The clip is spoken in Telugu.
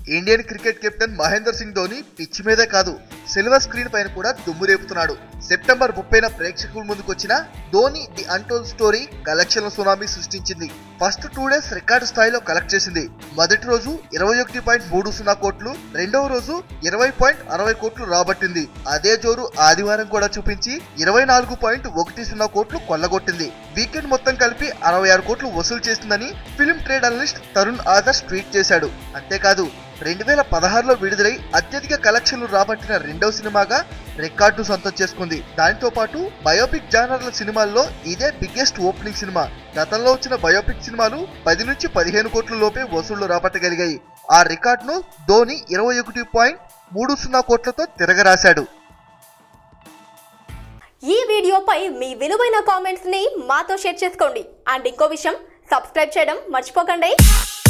Indian cricket captain Mahendra Singh Dhoni pitch మీదే కాదు సిల్వర్ స్క్రీన్ పైన కూడా దుమ్ము రేపుతున్నాడు సెప్టెంబర్ ముప్పైన ప్రేక్షకుల ముందుకు వచ్చిన ధోని ది అన్టోల్ స్టోరీ కలెక్షన్ల సునామీ సృష్టించింది ఫస్ట్ టూ డేస్ రికార్డు స్థాయిలో కలెక్ట్ చేసింది మొదటి రోజు ఇరవై ఒకటి పాయింట్ మూడు సున్నా కోట్లు రెండవ రోజు ఇరవై పాయింట్ అరవై కోట్లు రాబట్టింది అదే జోరు ఆదివారం కూడా చూపించి ఇరవై నాలుగు పాయింట్ ఒకటి సున్నా కోట్లు కొల్లగొట్టింది వీకెండ్ మొత్తం కలిపి అరవై ఆరు కోట్లు వసూలు చేసిందని film trade analyst Tarun Adarsh tweet చేశాడు అంతేకాదు రెండు వేల పదహారులో విడుదలై అత్యధిక కలెక్షన్లు రాబట్టిన రెండవ సినిమాగా రికార్డు సొంతం చేసుకుంది దానితో పాటు బయోపిక్ జానర్ల సినిమాల్లో ఇదే బిగ్గెస్ట్ ఓపెనింగ్ సినిమా గతంలో వచ్చిన బయోపిక్ సినిమాలు పది నుంచి పదిహేను కోట్ల లోపే వసూళ్లు రాబట్టగలిగాయి ఆ రికార్డును ధోని ఇరవై ఒకటి పాయింట్ మూడు సున్నా కోట్లతో తిరగరాశాడు ఈ వీడియోపై మీ విలువైన కామెంట్స్ ని మాతో షేర్ చేసుకోండి అండ్ ఇంకో విషయం సబ్స్క్రైబ్ చేయడం మర్చిపోకండి